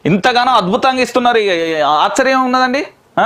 ఇంతగానో అద్భుతంగా ఇస్తున్నారు ఇక ఆశ్చర్యం ఉన్నదండి ఆ?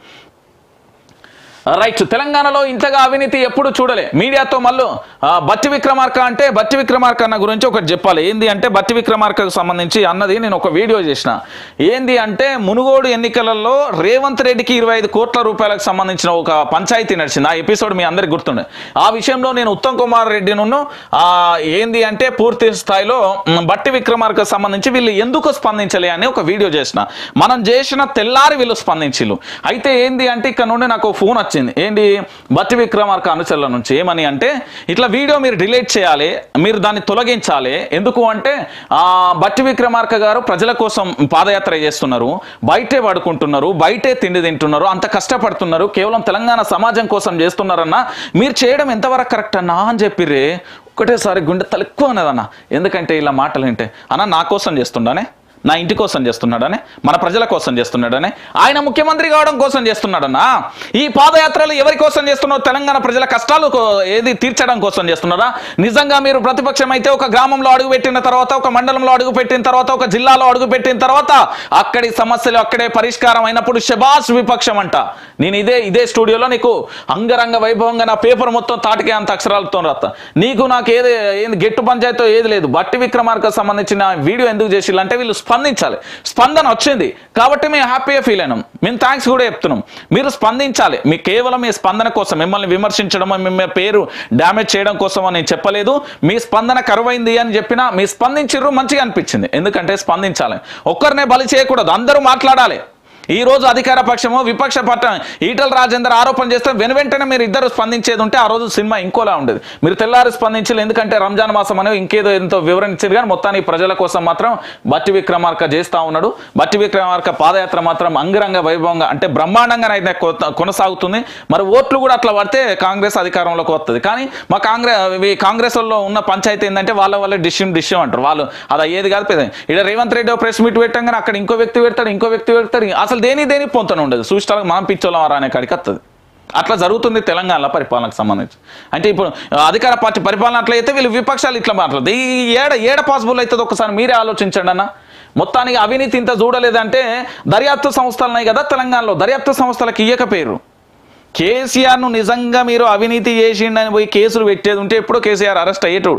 రైట్ తెలంగాణలో ఇంతగా అవినీతి ఎప్పుడు చూడలే మీడియాతో మళ్ళీ ఆ, బట్టి విక్రమార్క అంటే బట్టి విక్రమార్క అన్న గురించి ఒకటి చెప్పాలి ఏంది అంటే బట్టి విక్రమార్కకు సంబంధించి అన్నది నేను ఒక వీడియో చేసిన ఏంది అంటే మునుగోడు ఎన్నికలలో రేవంత్ రెడ్డికి ఇరవై ఐదు కోట్ల రూపాయలకు సంబంధించిన ఒక పంచాయతీ నడిచింది ఆ ఎపిసోడ్ మీ అందరికి గుర్తుండే ఆ విషయంలో నేను ఉత్తమ్ కుమార్ రెడ్డిను ఆ, ఏంది అంటే పూర్తి స్థాయిలో మ్, బట్టి విక్రమార్కకు సంబంధించి వీళ్ళు ఎందుకు స్పందించలే అని ఒక వీడియో చేసిన మనం చేసిన తెల్లారి వీళ్ళు స్పందించిల్లు అయితే ఏంది అంటే ఇక్కడ నుండి నాకు ఫోన్ వచ్చింది ఏంటి బట్టి విక్రమార్క అనుచరుల నుంచి ఏమని అంటే ఇట్లా వీడియో మీరు డిలీట్ చేయాలి మీరు దాన్ని తొలగించాలి ఎందుకు అంటే ఆ బట్టి విక్రమార్క గారు ప్రజల కోసం పాదయాత్ర చేస్తున్నారు బయటే పడుకుంటున్నారు బయటే తిండి తింటున్నారు అంత కష్టపడుతున్నారు కేవలం తెలంగాణ సమాజం కోసం చేస్తున్నారన్న మీరు చేయడం ఎంతవరకు కరెక్ట్ అన్నా అని చెప్పిర్రే ఒకటేసారి గుండె తలెక్కువ అన్నదన్న ఎందుకంటే ఇలా మాటలు వింటే అన్న నా కోసం చేస్తుండానే నా ఇంటి కోసం చేస్తున్నాడని మన ప్రజల కోసం చేస్తున్నాడని ఆయన ముఖ్యమంత్రి కావడం కోసం చేస్తున్నాడన్నా ఈ పాదయాత్రలు ఎవరి కోసం చేస్తున్నావు తెలంగాణ ప్రజల కష్టాలు కో- ఏది తీర్చడం కోసం చేస్తున్నారా నిజంగా మీరు ప్రతిపక్షం అయితే ఒక గ్రామంలో అడుగు పెట్టిన తర్వాత ఒక మండలంలో అడుగు పెట్టిన తర్వాత ఒక జిల్లాలో అడుగు పెట్టిన తర్వాత అక్కడి సమస్యలు అక్కడే పరిష్కారం అయినప్పుడు శబాష్ విపక్షం అంట నేను ఇదే ఇదే స్టూడియోలో నీకు అంగరంగ వైభవంగా నా పేపర్ మొత్తం తాటికే అంత అక్షరాలతో రాస్తా నీకు నాకు ఏది ఏంది గెట్టు పంచాయతీ ఏది లేదు బట్టి విక్రమార్క సంబంధించిన వీడియో ఎందుకు చేసిల్లంటే వీళ్ళు స్పందించాలి స్పందన వచ్చింది కాబట్టి మేము హ్యాపీగా ఫీల్ అయినాం మేము థ్యాంక్స్ కూడా చెప్తున్నాం మీరు స్పందించాలి మీ కేవలం మీ స్పందన కోసం మిమ్మల్ని విమర్శించడం మీ పేరు డ్యామేజ్ చేయడం కోసం అని నేను చెప్పలేదు మీ స్పందన కరువైంది అని చెప్పినా మీ స్పందించిర్రు మంచిగా అనిపించింది ఎందుకంటే స్పందించాలి ఒక్కరినే బలి చేయకూడదు అందరూ మాట్లాడాలి ఈ రోజు అధికార పక్షము విపక్ష పక్షం ఈటల రాజేందర్ ఆరోపణ చేస్తే వెను వెంటనే మీరు ఇద్దరు స్పందించేది ఉంటే ఆ రోజు సినిమా ఇంకోలా ఉండేది మీరు తెల్లారి స్పందించాలి ఎందుకంటే రంజాన్ మాసం అనేది ఇంకేదో ఎంతో వివరించారు కానీ మొత్తానికి ప్రజల కోసం మాత్రం బట్టి విక్రమార్క చేస్తా ఉన్నాడు బట్టి విక్రమార్క పాదయాత్ర మాత్రం అంగరంగ వైభవంగా అంటే బ్రహ్మాండంగా అయితే కొ- కొనసాగుతుంది మరి ఓట్లు కూడా అట్లా పడితే కాంగ్రెస్ అధికారంలోకి వస్తుంది కానీ మా కాంగ్రెస్ కాంగ్రెస్ లో ఉన్న పంచాయతీ ఏంటంటే వాళ్ళ వాళ్ళ డిష్యం డిష్యం అంటారు వాళ్ళు అది అయ్యేది కాదు పెద్ద ఇక్కడ రేవంత్ రెడ్డి ప్రెస్ మీట్ పెట్టంగానే అక్కడ ఇంకో వ్యక్తి పెడతాడు ఇంకో వ్యక్తి పెడతాడు అసలు దేని దేని పొంతన ఉండదు చూస్తానికి మనం పిచ్చోళ్ళం రా అనే కాడికి వస్తుంది అట్లా జరుగుతుంది తెలంగాణ పరిపాలనకు సంబంధించి అంటే ఇప్పుడు ఆ, అధికార పార్టీ పరిపాలన అట్లా అయితే వీళ్ళు విపక్షాలు ఇట్లా మాట్లాడదు ఈ ఏడ ఏడ పాసిబుల్ అవుతుంది ఒకసారి మీరే ఆలోచించండి అన్న మొత్తానికి అవినీతి ఇంత చూడలేదంటే దర్యాప్తు సంస్థలు ఉన్నాయి కదా తెలంగాణలో దర్యాప్తు సంస్థలకు ఇయ్యకపోయారు కేసీఆర్ను నిజంగా మీరు అవినీతి చేసిండని పోయి కేసులు పెట్టేది ఉంటే ఎప్పుడో కేసీఆర్ అరెస్ట్ అయ్యేటోడు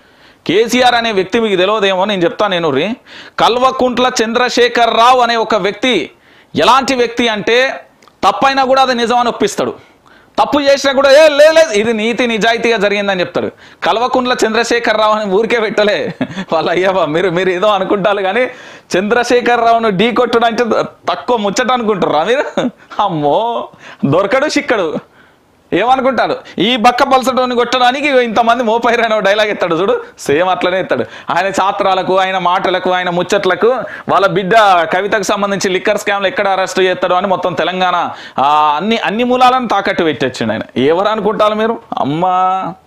కేసీఆర్ అనే వ్యక్తి మీకు తెలియదేమో నేను చెప్తాను నేను రీ కల్వకుంట్ల చంద్రశేఖర్ రావు అనే ఒక వ్యక్తి ఎలాంటి వ్యక్తి అంటే తప్పైనా కూడా అది నిజమని ఒప్పిస్తాడు తప్పు చేసినా కూడా ఏ లేదు లేదు ఇది నీతి నిజాయితీగా జరిగిందని చెప్తాడు కల్వకుంట్ల చంద్రశేఖర్ రావు అని ఊరికే పెట్టలే వాళ్ళ అయ్యవా మీరు మీరు ఏదో అనుకుంటారు కానీ చంద్రశేఖర్ రావును ఢీ కొట్టుడు అంటే తక్కువ ముచ్చట అనుకుంటారా మీరు అమ్మో దొరకడు చిక్కడు ఏమనుకుంటాడు ఈ బక్క పలసటోని కొట్టడానికి ఇంతమంది మోపైరైన డైలాగ్ ఎత్తాడు చూడు సేమ్ అట్లనే ఎత్తాడు ఆయన ఛాత్రాలకు ఆయన మాటలకు ఆయన ముచ్చట్లకు వాళ్ళ బిడ్డ కవితకు సంబంధించి లిక్కర్ స్కామ్లు ఎక్కడ అరెస్ట్ చేస్తాడు అని మొత్తం తెలంగాణ ఆ, అన్ని అన్ని మూలాలను తాకట్టు పెట్టొచ్చిండు ఆయన ఎవరు అనుకుంటారు మీరు అమ్మా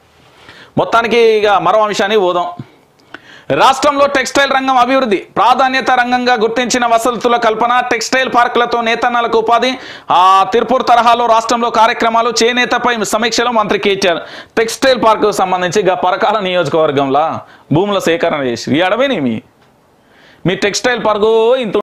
మొత్తానికి ఇక మరో అంశానికి పోదాం రాష్ట్రంలో టెక్స్టైల్ రంగం అభివృద్ధి ప్రాధాన్యత రంగంగా గుర్తించిన వసతుల కల్పన టెక్స్టైల్ పార్కులతో నేతన్నలకు ఉపాధి ఆ తిరుపూర్ తరహాలో రాష్ట్రంలో కార్యక్రమాలు చేనేతపై సమీక్షలో మంత్రి కేటీఆర్ టెక్స్టైల్ పార్కు సంబంధించి గా పరకాల నియోజకవర్గంలో భూముల సేకరణ చేసి ఈ అడవిని మీ మీ టెక్స్టైల్ పార్కు ఇంత